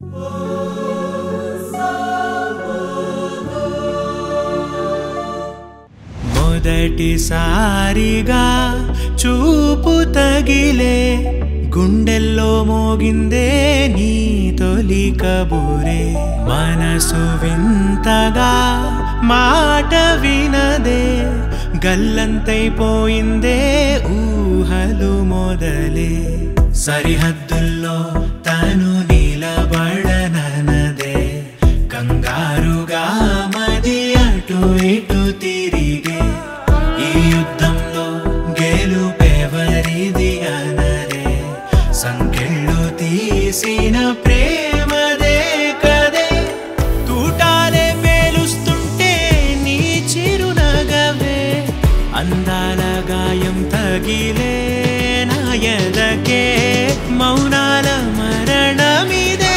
మొదటిసారిగా చూపు తగిలే గుండెల్లో మోగిందే నీ తొలి కబూరే మనసు వింతగా మాట వినదే గల్లంతైపోయిందే ఊహలు మొదలే సరిహద్దుల్లో తను నిలబడనదే కంగారుగా మది అటు ఇటు తిరిగే ఈ యుద్ధంలో గెలుపెవరిది అనరే సంకెళ్ళు తీసిన ప్రేమదే కదే తూటాలే పేలుస్తుంటే నీ చిరునగవే అందాల గాయం తగిలే నా ఎదకే మౌనాల మరణమిదే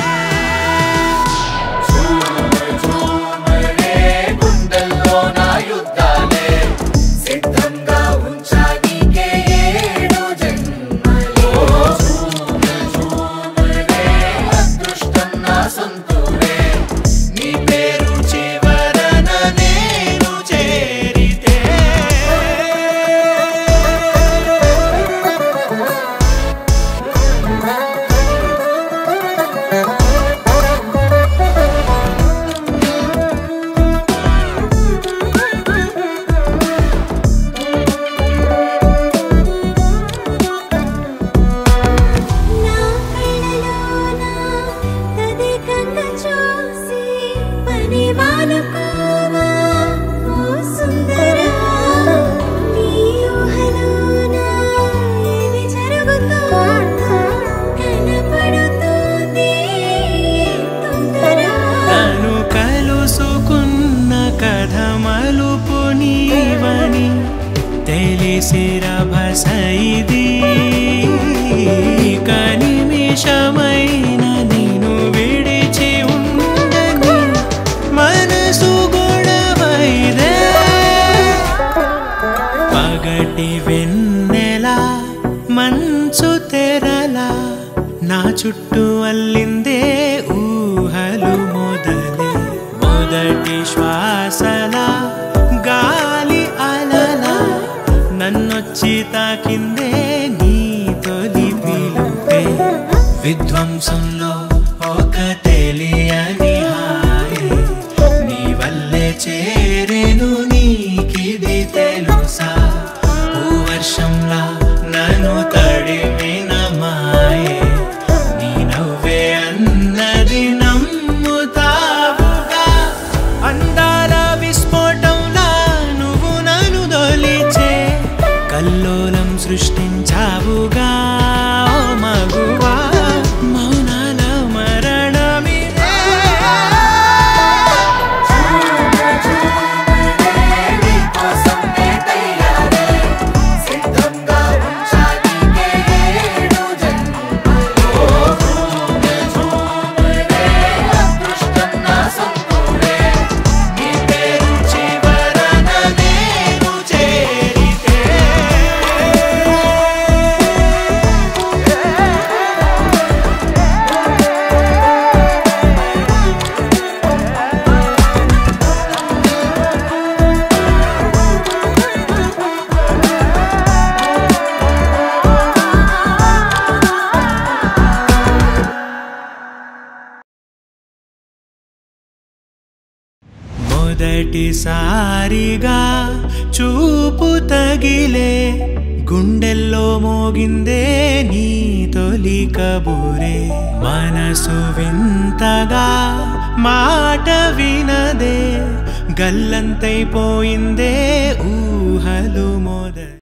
గుండెల్లో నా యుద్ధాలే సిద్ధంగా ఉంచా నీకే ఏడు జన్మలే ఝూమే ఝూమే అదృష్టం నా సొంతూరే నీ పేరు చివరన నేను చేరితే నా కళ్ళలోన తదికంగా చూసి పని మానుకోవా ఓ సుందరా నీ ఊహలోన ఏమి జరుగుతుందో కనపడుతుంది తొందర తను కలుసుకున్న కథ మలుపు నీవని తెలిసిర భసైది కనిమిషమైన నేను విడిచి ఉండని మనసు గొడవైదే పగటి వెన్నెల మంచు తెరలా నా చుట్టూ అల్లిందే ఊహలు మొదలే మొదటి శ్వాసల గాలి అలలా నన్నొచ్చి తాకిందే నీ తొలి పిలుపే విధ్వంసంలో ఒక తెలియని హాయి నీ వల్లే చేరేను నీకిది తెలుసా వర్షంలా నన్ను తడిమిన మాయే నీ నవ్వే అన్నది నమ్ముతావుగా అందాల విస్ఫోటంలా నువ్వు నన్ను దొలిచే కల్లోలం సృష్టించావుగా ఓ మగువా మౌనాల మరణమిదే నీకోసం నే తయ్యారే సిద్ధంగా ఉంచా నీకే ఏడు జన్మలే ఝూమే ఝూమే అదృష్టం నా సొంతూరే నీ పేరు చివరన నేను చేరితే మొదటిసారిగా చూపు తగిలే గుండెల్లో మోగిందే నీ తొలి కబూరే మనసు వింతగా మాట వినదే గల్లంతైపోయిందే ఊహలు మొద